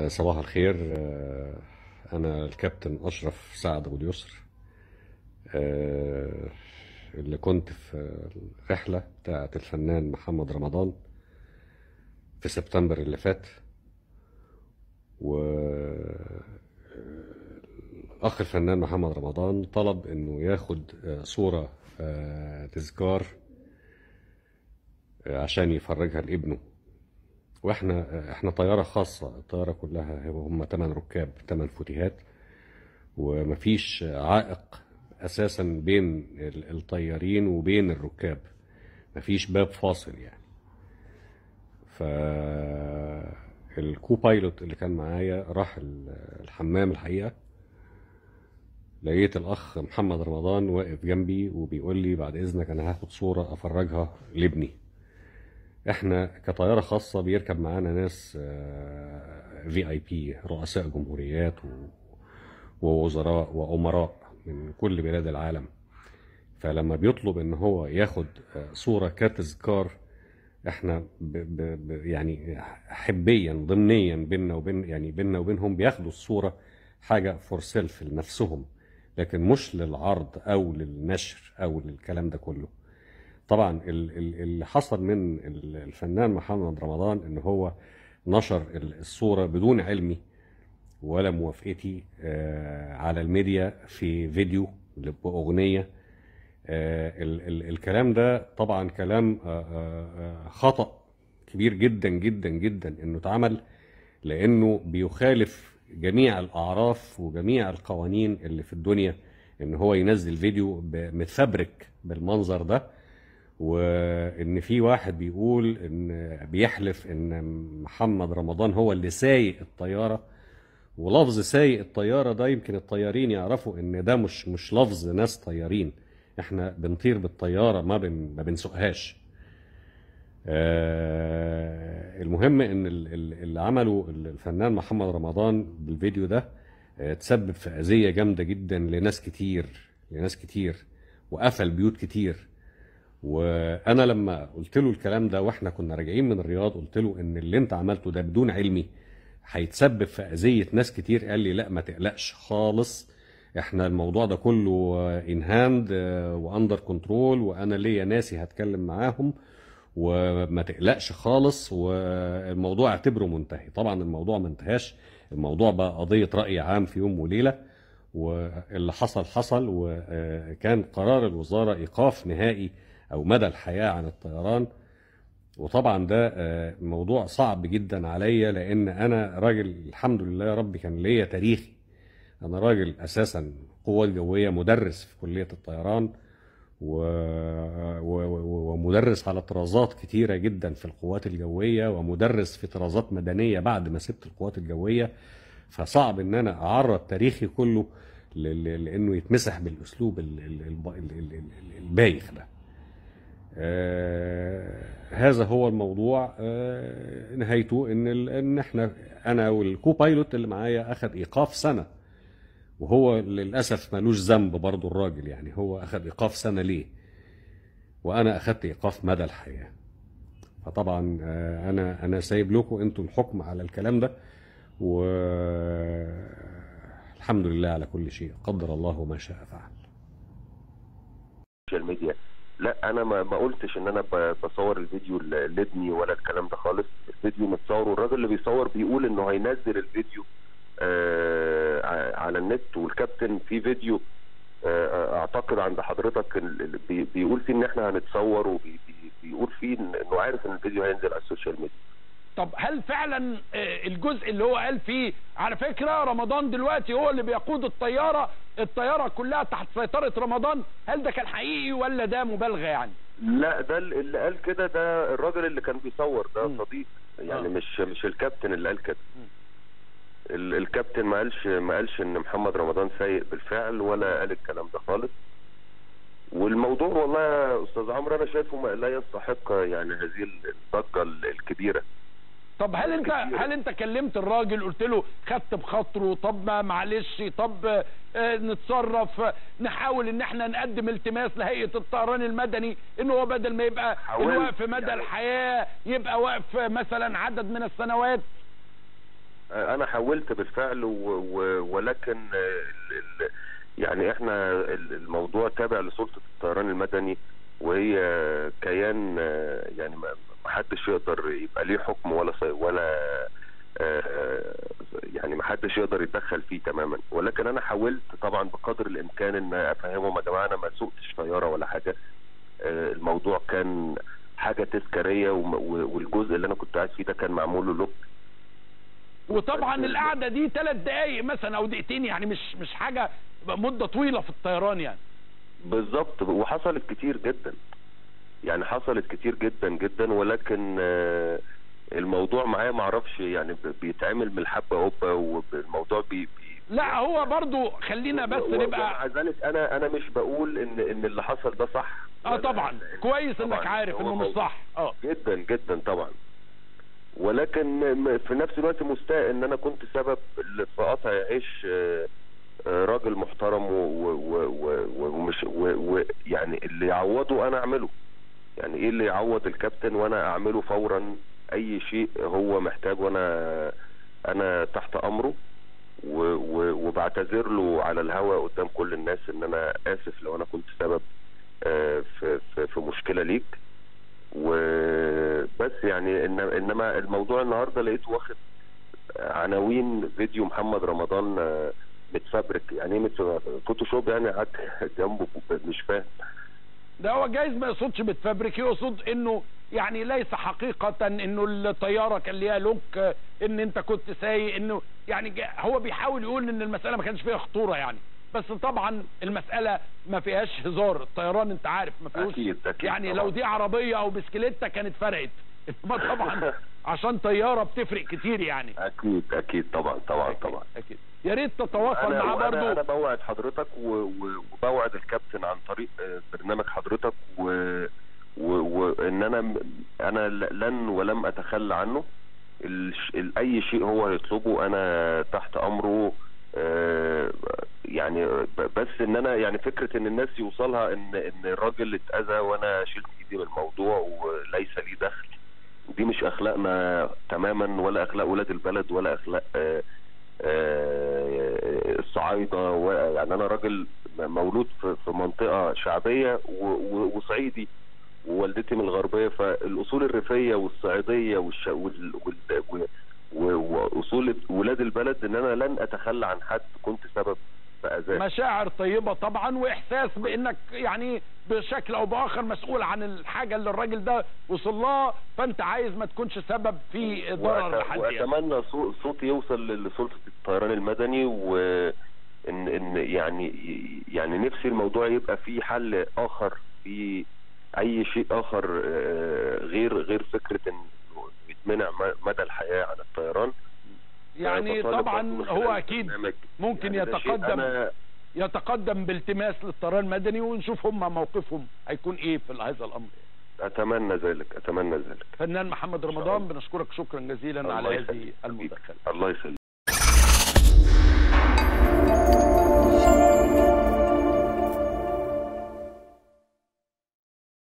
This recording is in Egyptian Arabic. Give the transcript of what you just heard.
صباح الخير آه، أنا الكابتن أشرف سعد أبو اليسر آه، اللي كنت في الرحلة بتاعة الفنان محمد رمضان في سبتمبر اللي فات و الأخ الفنان محمد رمضان طلب إنه ياخد آه، صورة آه، تذكار آه، عشان يفرجها لابنه واحنا احنا طياره خاصه الطياره كلها هم 8 ركاب 8 فوتيهات ومفيش عائق اساسا بين ال- الطيارين وبين الركاب مفيش باب فاصل يعني ف الكو بايلوت اللي كان معايا راح ال- الحمام الحقيقه لقيت الاخ محمد رمضان واقف جنبي وبيقول لي بعد اذنك انا هاخد صوره افرجها لابني احنا كطياره خاصه بيركب معانا ناس في اي بي رؤساء جمهوريات و- ووزراء وامراء من كل بلاد العالم فلما بيطلب ان هو ياخد آه، صوره كتذكار احنا ب ب ب يعني حبيا ضمنيا بيننا وبين يعني بيننا وبينهم بياخدوا الصوره حاجه فور سيلف لنفسهم لكن مش للعرض او للنشر او للكلام ده كله طبعا ال- ال- اللي حصل من ال- الفنان محمد رمضان ان هو نشر ال- الصوره بدون علمي ولا موافقتي آه، على الميديا في فيديو باغنيه آه، ال- ال- الكلام ده طبعا كلام آه، آه، آه، خطأ كبير جدا جدا جدا انه اتعمل لانه بيخالف جميع الاعراف وجميع القوانين اللي في الدنيا ان هو ينزل فيديو ب- متفبرك بالمنظر ده وان في واحد بيقول ان بيحلف ان محمد رمضان هو اللي سايق الطياره ولفظ سايق الطياره ده يمكن الطيارين يعرفوا ان ده مش مش لفظ ناس طيارين احنا بنطير بالطياره ما بن ما بنسوقهاش آه، المهم ان ال- ال- اللي عمله الفنان محمد رمضان بالفيديو ده آه، تسبب في اذيه جامده جدا لناس كتير لناس كتير وقفل بيوت كتير وانا لما قلت له الكلام ده واحنا كنا راجعين من الرياض قلت له ان اللي انت عملته ده بدون علمي هيتسبب في اذيه ناس كتير قال لي لا ما تقلقش خالص احنا الموضوع ده كله ان هاند واندر كنترول وانا ليا ناسي هتكلم معاهم وما تقلقش خالص والموضوع اعتبره منتهي طبعا الموضوع ما انتهاش الموضوع بقى قضية رأي عام في يوم وليلة واللي حصل حصل وكان قرار الوزارة إيقاف نهائي أو مدى الحياة عن الطيران وطبعا ده آه، موضوع صعب جدا عليا لأن أنا راجل الحمد لله يا رب كان ليا تاريخي أنا راجل أساسا قوات جوية مدرس في كلية الطيران و... و... و... ومدرس على طرازات كتيرة جدا في القوات الجوية ومدرس في طرازات مدنية بعد ما سبت القوات الجوية فصعب ان انا اعرض تاريخي كله ل... ل... لانه يتمسح بالاسلوب ال... ال... الب... ال... ال... ال- البايخ ده آه هذا هو الموضوع آه نهايته ان ال... ان احنا انا والكو بايلوت اللي معايا اخذ ايقاف سنه وهو للاسف ملوش ذنب برضه الراجل يعني هو اخذ ايقاف سنه ليه وانا اخذت ايقاف مدى الحياه فطبعا آه، انا انا سايب لكم انتوا الحكم على الكلام ده والحمد لله على كل شيء قدر الله ما شاء فعل السوشيال ميديا لا انا ما ما قلتش ان انا ب- بصور الفيديو ل- لابني ولا الكلام ده خالص الفيديو متصور والراجل اللي بيصور بيقول انه هينزل الفيديو آه ع- على النت والكابتن في فيديو آه اعتقد عند حضرتك ال- ال- بي- بيقول فيه ان احنا هنتصور وبيقول فيه إن- انه عارف ان الفيديو هينزل على السوشيال ميديا طب هل فعلا آه، الجزء اللي هو قال فيه على فكرة رمضان دلوقتي هو اللي بيقود الطيارة الطيارة كلها تحت سيطرة رمضان هل ده كان حقيقي ولا ده مبالغة يعني لا ده ال- اللي قال كده ده الراجل اللي كان بيصور ده مم. صديق يعني آه. مش مش الكابتن اللي قال كده مم. ال- الكابتن ما قالش ما قالش ان محمد رمضان سيء بالفعل ولا قال الكلام ده خالص والموضوع والله يا استاذ عمرو انا شايفه ما- لا يستحق يعني هذه الضجه ال- الكبيره طب هل انت كتير. هل انت كلمت الراجل قلت له خدت بخاطره طب ما معلش طب آه، نتصرف آه، نحاول ان احنا نقدم التماس لهيئه الطيران المدني ان هو بدل ما يبقى حاولت الوقف مدى يعني. الحياه يبقى وقف مثلا عدد من السنوات انا حاولت بالفعل و... و... ولكن ال... ال... يعني احنا ال- الموضوع تابع لسلطه الطيران المدني وهي كيان آه، يعني ما ما حدش يقدر يبقى ليه حكم ولا صي- ولا آه، يعني ما حدش يقدر يتدخل فيه تماما ولكن انا حاولت طبعا بقدر الامكان ان افهمهم يا جماعه انا ما سوقتش طياره ولا حاجه آه، الموضوع كان حاجه تذكاريه وم- و- والجزء اللي انا كنت قاعد فيه ده كان معمول له لوك وطبعا القعده دي ثلاث دقائق مثلا او دقيقتين يعني مش مش حاجه مده طويله في الطيران يعني بالظبط وحصلت كتير جدا يعني حصلت كتير جدا جدا ولكن آه، الموضوع معايا معرفش يعني ب- بيتعمل من الحبه قبه والموضوع بي, بي لا هو برضو خلينا بس و- نبقى ومع ذلك انا انا مش بقول ان ان اللي حصل ده صح اه طبعا كويس انك طبعاً. عارف هو انه مش موضوع- صح اه جدا جدا طبعا ولكن م- في نفس الوقت مستاء ان انا كنت سبب ل- في قطع عيش آه، آه، راجل محترم و- و- و- و- ومش و- و- يعني اللي يعوضه انا اعمله يعني ايه اللي يعوض الكابتن وانا اعمله فورا اي شيء هو محتاجه انا انا تحت امره و- و- وبعتذر له على الهوا قدام كل الناس ان انا اسف لو انا كنت سبب آه، في في في مشكله ليك وبس يعني إن انما الموضوع النهارده لقيته واخد عناوين فيديو محمد رمضان آه، متفبرك يعني ايه متفبرك؟ فوتوشوب يعني قعدت جنبه مش فاهم ده هو جايز ما يقصدش بتفبرك يقصد انه يعني ليس حقيقة انه الطيارة كان ليها لوك آه، ان انت كنت سايق انه يعني جا- هو بيحاول يقول ان المسألة ما كانش فيها خطورة يعني بس طبعا المسألة ما فيهاش هزار الطيران انت عارف ما فيهوش أكيد، أكيد يعني طبعاً. لو دي عربية او بسكليتة كانت فرقت انما طبعا عشان طيارة بتفرق كتير يعني اكيد اكيد طبعا طبعا طبعا اكيد يا ريت تتواصل انا معاه وأنا- برضو انا بوعد حضرتك و- و- وبوعد الكابتن عن طريق آه، برنامج حضرتك و و- وان انا م- انا ل- لن ولم اتخلى عنه الش- ال- اي شيء هو يطلبه انا تحت امره آه، يعني ب- بس ان انا يعني فكره ان الناس يوصلها ان ان الراجل اتاذى وانا شلت ايدي من الموضوع وليس لي دخل دي مش اخلاقنا تماما ولا اخلاق ولاد البلد ولا اخلاق آه، آه، الصعايده و- يعني انا راجل مولود في في منطقه شعبيه و- و- وصعيدي ووالدتي من الغربيه فالاصول الريفيه والصعيديه والش... وال... وال... و... و... واصول ولاد البلد ان انا لن اتخلى عن حد كنت سبب في اذاه مشاعر طيبة طبعا واحساس بانك يعني بشكل او باخر مسؤول عن الحاجة اللي الراجل ده وصل لها فانت عايز ما تكونش سبب في ضرر وأت- لحد يعني. واتمنى صو- صوتي يوصل لسلطه الطيران المدني و ان ان يعني يعني نفسي الموضوع يبقى فيه حل اخر في اي شيء اخر آه، غير غير فكره انه يتمنع م- مدى الحياه عن الطيران يعني فبطالب طبعا برضه من هو خلال اكيد البرنامج ممكن يعني ده شيء يتقدم أنا يتقدم بالتماس للطيران المدني ونشوف هم موقفهم هيكون ايه في هذا الامر اتمنى ذلك اتمنى ذلك فنان محمد رمضان بنشكرك شكرا جزيلا الله على يخليك. هذه المداخلة الله يخليك